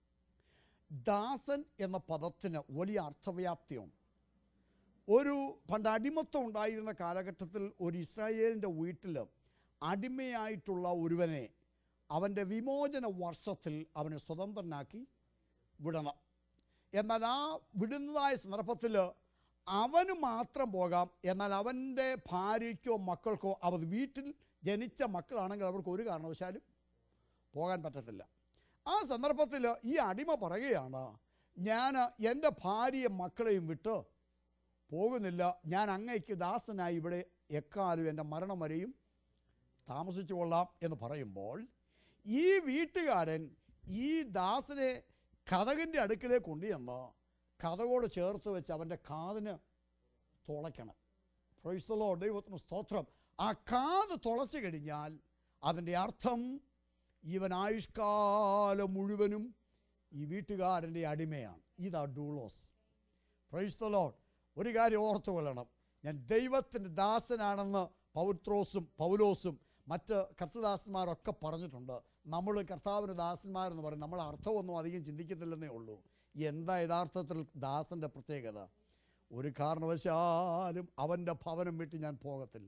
ദാസൻ എന്ന പദത്തിന് വലിയ അർത്ഥവ്യാപ്തിയുണ്ട് ഒരു പണ്ട് അടിമത്തം ഉണ്ടായിരുന്ന കാലഘട്ടത്തിൽ ഒരു ഇസ്രായേലിൻ്റെ വീട്ടിൽ അടിമയായിട്ടുള്ള ഒരുവനെ അവൻ്റെ വിമോചന വർഷത്തിൽ അവനെ സ്വതന്ത്രനാക്കി വിടണം എന്നാൽ ആ വിടുന്നതായ സന്ദർഭത്തിൽ അവന് മാത്രം പോകാം എന്നാൽ അവൻ്റെ ഭാര്യയ്ക്കോ മക്കൾക്കോ അവർ വീട്ടിൽ ജനിച്ച മക്കളാണെങ്കിൽ അവർക്ക് ഒരു കാരണവശാലും പോകാൻ പറ്റത്തില്ല ആ സന്ദർഭത്തിൽ ഈ അടിമ പറയുകയാണ് ഞാൻ എൻ്റെ ഭാര്യയും മക്കളെയും വിട്ട് പോകുന്നില്ല ഞാൻ അങ്ങയ്ക്ക് ദാസനായി ഇവിടെ എക്കാലും എൻ്റെ മരണം വരെയും താമസിച്ചു കൊള്ളാം എന്ന് പറയുമ്പോൾ ഈ വീട്ടുകാരൻ ഈ ദാസനെ കഥകിൻ്റെ അടുക്കിലേക്ക് കൊണ്ടുചെന്ന് കഥകോട് ചേർത്ത് വെച്ച് അവൻ്റെ കാതിന് തുളയ്ക്കണം പ്രൊയ്സ്തലോ ദൈവത്തിന് സ്തോത്രം ആ കാത് തുളച്ചു കഴിഞ്ഞാൽ അതിൻ്റെ അർത്ഥം ഇവൻ ആയുഷ്കാലം മുഴുവനും ഈ വീട്ടുകാരൻ്റെ അടിമയാണ് ഇതാ ഡൂളോസ് പ്രൈസ് ദ ലോഡ് ഒരു കാര്യം ഓർത്തു കൊള്ളണം ഞാൻ ദൈവത്തിൻ്റെ ദാസനാണെന്ന് പൗത്രോസും പൗലോസും മറ്റ് കർത്തദാസന്മാരൊക്കെ പറഞ്ഞിട്ടുണ്ട് നമ്മൾ കർത്താവിൻ്റെ ദാസന്മാരെന്ന് പറയും നമ്മൾ അർത്ഥമൊന്നും അധികം ചിന്തിക്കത്തില്ലെന്നേ ഉള്ളൂ എന്താ യഥാർത്ഥത്തിൽ ദാസൻ്റെ പ്രത്യേകത ഒരു കാരണവശാലും അവൻ്റെ ഭവനം വിട്ട് ഞാൻ പോകത്തില്ല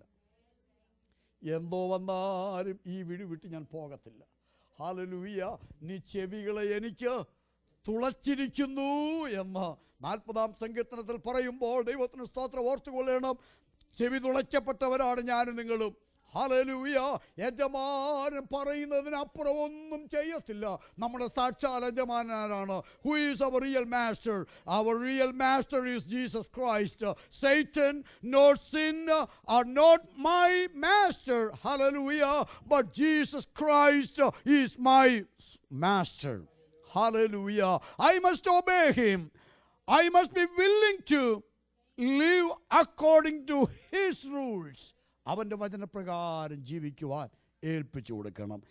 എന്തോ വന്നാലും ഈ വീട് വിട്ട് ഞാൻ പോകത്തില്ല ഹാലലൂയ നീ ചെവികളെ എനിക്ക് തുളച്ചിരിക്കുന്നു എന്ന് നാൽപ്പതാം സങ്കീർത്തനത്തിൽ പറയുമ്പോൾ ദൈവത്തിന് സ്തോത്രം ഓർത്തുകൊള്ളണം ചെവി തുളയ്ക്കപ്പെട്ടവരാണ് ഞാനും നിങ്ങളും ഹലലൂയ യജമാനൻ പറയുന്നതിനപ്പുറം ഒന്നും ചെയ്യത്തില്ല നമ്മുടെ സാക്ഷാൽ യജമാനാണ് who is our real master our real master is Jesus Christ Satan not sin are not my master hallelujah but Jesus Christ is my master Hallelujah. I must obey him. I must be willing to live according to his rules. അവൻ്റെ വചനപ്രകാരം ജീവിക്കുവാൻ ഏൽപ്പിച്ചു കൊടുക്കണം